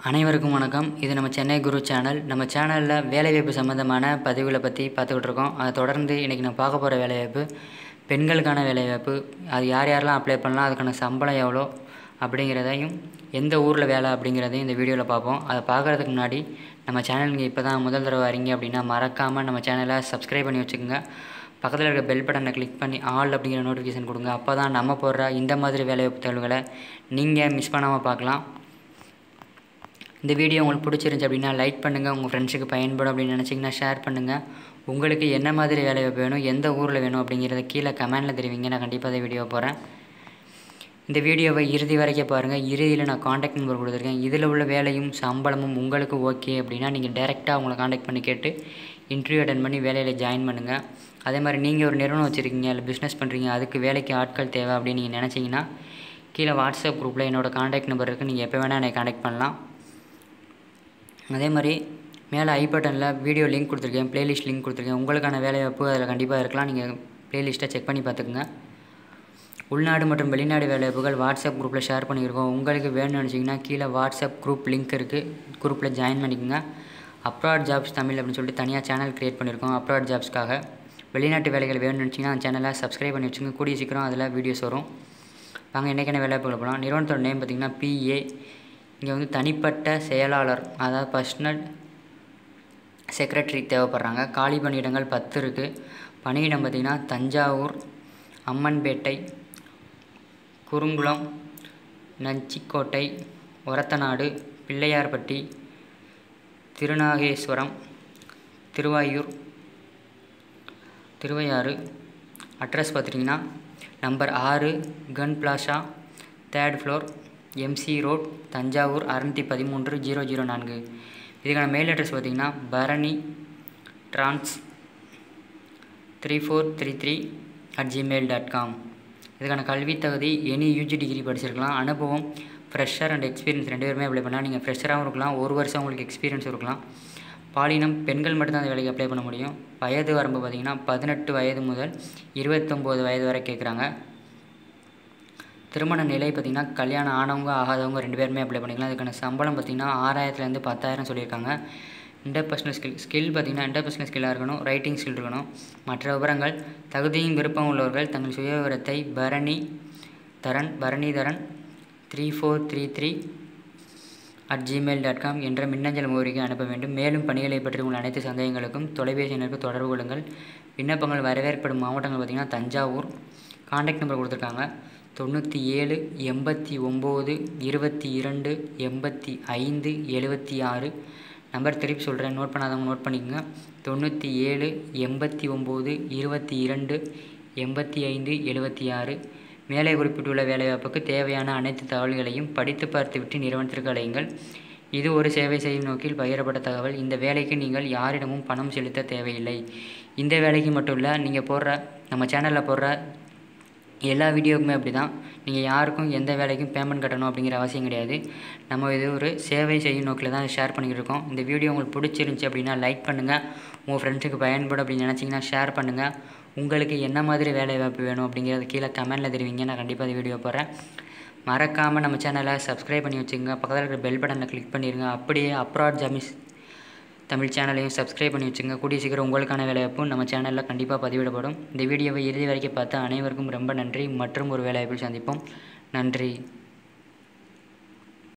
அனைவருக்கும் வணக்கம் இது நம்ம சென்னை குரு சேனல் நம்ம சேனலில் வேலைவாய்ப்பு சம்மந்தமான பதிவுகளை பற்றி பார்த்துக்கிட்டு இருக்கோம் அதை தொடர்ந்து இன்றைக்கி நான் பார்க்க போகிற வேலைவாய்ப்பு பெண்களுக்கான வேலைவாய்ப்பு அது யார் யாரெல்லாம் அப்ளை பண்ணலாம் அதுக்கான சம்பளம் எவ்வளோ அப்படிங்கிறதையும் எந்த ஊரில் வேலை அப்படிங்கிறதையும் இந்த வீடியோவில் பார்ப்போம் அதை பார்க்குறதுக்கு முன்னாடி நம்ம சேனலுக்கு இப்போ தான் முதல் தடவை வரீங்க அப்படின்னா மறக்காமல் நம்ம சேனலை சப்ஸ்கிரைப் பண்ணி வச்சுக்கோங்க பக்கத்தில் இருக்க பெல் பட்டனை கிளிக் பண்ணி ஆல் அப்படிங்கிற நோட்டிஃபிகேஷன் கொடுங்க அப்போ தான் நம்ம போடுற இந்த மாதிரி வேலைவாய்ப்பு தகவல்களை நீங்கள் மிஸ் பண்ணாமல் பார்க்கலாம் இந்த வீடியோ உங்களுக்கு பிடிச்சிருந்துச்சி அப்படின்னா லைக் பண்ணுங்கள் உங்கள் ஃப்ரெண்ட்ஸுக்கு பயன்படும் அப்படின்னு நினச்சிங்கன்னா ஷேர் பண்ணுங்கள் உங்களுக்கு என்ன மாதிரி வேலை வாய்ப்பு வேணும் எந்த ஊரில் வேணும் அப்படிங்கிறத கீழே கமெண்டில் தெரிவிங்க நான் கண்டிப்பாக இந்த வீடியோ போகிறேன் இந்த வீடியோவை இறுதி வரைக்கும் பாருங்கள் இறுதியில் நான் காண்டாக்ட் நம்பர் கொடுத்துருக்கேன் இதில் உள்ள வேலையும் சம்பளமும் உங்களுக்கு ஓகே அப்படின்னா நீங்கள் டேரெக்டாக அவங்கள காண்டாக்ட் பண்ணி கேட்டு இன்டர்வியூ அட்டன் பண்ணி வேலையில் ஜாயின் பண்ணுங்கள் அதே மாதிரி நீங்கள் ஒரு நிறுவனம் வச்சுருக்கீங்க இல்லை பிஸ்னஸ் பண்ணுறீங்க அதுக்கு வேலைக்கு ஆட்கள் தேவை அப்படின்னு நீங்கள் நினச்சிங்கன்னா கீழே வாட்ஸ்அப் குரூப்பில் என்னோடய காண்டாக்ட் நம்பர் இருக்குது நீங்கள் எப்போ வேணால் என்னை காண்டாக்ட் பண்ணலாம் அதே மாதிரி மேலே ஐ பட்டனில் வீடியோ லிங்க் கொடுத்துருக்கேன் ப்ளேலிஸ்ட் லிங்க் கொடுத்துருக்கேன் உங்களுக்கான வேலைவாய்ப்பு அதில் கண்டிப்பாக இருக்கலாம் நீங்கள் ப்ளேலிஸ்ட்டை செக் பண்ணி பார்த்துக்குங்க உள்நாடு மற்றும் வெளிநாடு வேலைவாய்ப்புகள் வாட்ஸ்அப் குரூப்பில் ஷேர் பண்ணியிருக்கோம் உங்களுக்கு வேணும்னு நினச்சிங்கன்னா கீழே வாட்ஸ்அப் குரூப் லிங்க் இருக்குது குரூப்பில் ஜாயின் பண்ணிக்கோங்க அப்ராட் ஜாப்ஸ் தமிழ் அப்படின்னு சொல்லிட்டு தனியாக சேனல் க்ரியேட் பண்ணியிருக்கோம் அப்ராட் ஜாப்ஸ்க்காக வெளிநாட்டு வேலைகள் வேணும்னு நினச்சிங்கன்னா அந்த சேனலை சப்ஸ்கிரைப் பண்ணி வச்சுங்க கூடிய சீக்கிரம் அதில் வீடியோஸ் வரும் வாங்க இன்றைக்கான வேலைவாய்ப்புகள் போகலாம் நிறுவனத்தோட நேம் பார்த்திங்கன்னா பிஏ இங்கே வந்து தனிப்பட்ட செயலாளர் அதாவது பர்சனல் செக்ரட்டரி தேவைப்படுறாங்க காலி பணியிடங்கள் பத்து இருக்குது பணியிடம் பார்த்திங்கன்னா தஞ்சாவூர் அம்மன்பேட்டை குறுங்குளம் நஞ்சிக்கோட்டை ஒரத்தநாடு பிள்ளையார்பட்டி திருநாகேஸ்வரம் திருவாயூர் திருவையாறு அட்ரஸ் பார்த்திங்கன்னா நம்பர் ஆறு கன் plaza third floor MC road Thanjavur அறநூற்றி பதிமூன்று ஜீரோ ஜீரோ நான்கு இதுக்கான மெயில் அட்ரஸ் பார்த்திங்கன்னா பரணி ட்ரான்ஸ் three four three three at Gmail dot com இதுக்கான கல்வி தகுதி எனி யூஜி டிகிரி படிச்சிருக்கலாம் அனுபவம் ஃப்ரெஷர் அண்ட் எக்ஸ்பீரியன்ஸ் ரெண்டு பேருமே அப்ளை பண்ணால் நீங்கள் ஃப்ரெஷராகவும் இருக்கலாம் ஒரு வருஷம் உங்களுக்கு எக்ஸ்பீரியன்ஸ் இருக்கலாம் பாலினம் பெண்கள் மட்டும்தான் அந்த வேலைக்கு அப்ளை பண்ண முடியும் வயது வரம்பு பார்த்திங்கன்னா பதினெட்டு வயது முதல் இருபத்தொம்போது வயது வரை கேட்குறாங்க திருமண நிலை பார்த்திங்கன்னா கல்யாணம் ஆனவங்க ஆகாதவங்க ரெண்டு பேருமே அப்ளை பண்ணிக்கலாம் அதுக்கான சம்பளம் பார்த்திங்கன்னா ஆறாயிரத்துலேருந்து பத்தாயிரம் சொல்லியிருக்காங்க இன்டர்பர்சனல் ஸ்கில் ஸ்கில் பார்த்திங்கன்னா இன்டர்பர்சனல் ஸ்கில்லாக இருக்கணும் ரைட்டிங் ஸ்கில் இருக்கணும் மற்ற விவரங்கள் தகுதியும் விருப்பம் உள்ளவர்கள் தங்கள் சுய விவரத்தை Bharani Dharan Bharanidharan three four three three at Gmail dot com என்ற மின்னஞ்சல் முகவரிக்கு அனுப்ப வேண்டும் மேலும் பணிகளை பற்றி உங்கள் அனைத்து சந்தேகங்களுக்கும் தொலைபேசி எண்ணுக்கு தொடர்பு கொள்ளுங்கள் விண்ணப்பங்கள் வரவேற்படும் மாவட்டங்கள் பார்த்திங்கன்னா தஞ்சாவூர் காண்டாக்ட் நம்பர் கொடுத்துருக்காங்க தொண்ணூற்றி ஏழு எண்பத்தி ஒம்பது இருபத்தி இரண்டு எண்பத்தி ஐந்து எழுபத்தி ஆறு நம்பர் திருப்பி சொல்கிறேன் நோட் பண்ணாதவங்க நோட் பண்ணிக்கோங்க தொண்ணூற்றி ஏழு எண்பத்தி ஒம்பது இருபத்தி இரண்டு எண்பத்தி ஐந்து எழுபத்தி ஆறு மேலே குறிப்பிட்டுள்ள வேலைவாய்ப்புக்கு தேவையான அனைத்து தகவல்களையும் படித்து பார்த்துவிட்டு நிறுவனத்திற்கு அழையுங்கள் இது ஒரு சேவை செய்யும் நோக்கில் பகிரப்பட்ட தகவல் இந்த வேலைக்கு நீங்கள் யாரிடமும் பணம் செலுத்த தேவையில்லை இந்த வேலைக்கு மட்டும் இல்லை நீங்கள் போடுற நம்ம சேனலில் போடுற எல்லா வீடியோவுக்குமே அப்படி தான் நீங்கள் யாருக்கும் எந்த வேலைக்கும் பேமெண்ட் கட்டணும் அப்படிங்கிற அவசியம் கிடையாது நம்ம இது ஒரு சேவை செய்யும் நோக்கில் தான் ஷேர் பண்ணிக்கிட்டு இருக்கோம் இந்த வீடியோ உங்களுக்கு பிடிச்சிருந்துச்சி அப்படின்னா லைக் பண்ணுங்கள் உங்கள் ஃப்ரெண்ட்ஸுக்கு பயன்படும் அப்படின்னு நினச்சிங்கன்னா ஷேர் பண்ணுங்கள் உங்களுக்கு என்ன மாதிரி வேலை வாய்ப்பு வேணும் அப்படிங்கிறது கீழே கமெண்டில் தெரிவிங்க நான் கண்டிப்பாக இந்த வீடியோ போடுறேன் மறக்காமல் நம்ம சேனலை சப்ஸ்கிரைப் பண்ணி வச்சுங்க பக்கத்தில் இருக்கிற பெல் பட்டனை கிளிக் பண்ணிடுங்க அப்படியே அப்ராட் ஜமிஸ் தமிழ் சேனலையும் சப்ஸ்கிரைப் பண்ணி வச்சுங்க கூடிய சீக்கிரம் உங்களுக்கான வேலைவாய்ப்பும் நம்ம சேனலில் கண்டிப்பாக பதிவிடப்படும் இந்த வீடியோவை இறுதி வரைக்கும் பார்த்து அனைவருக்கும் ரொம்ப நன்றி மற்றும் ஒரு வேலைவாய்ப்பில் சந்திப்போம் நன்றி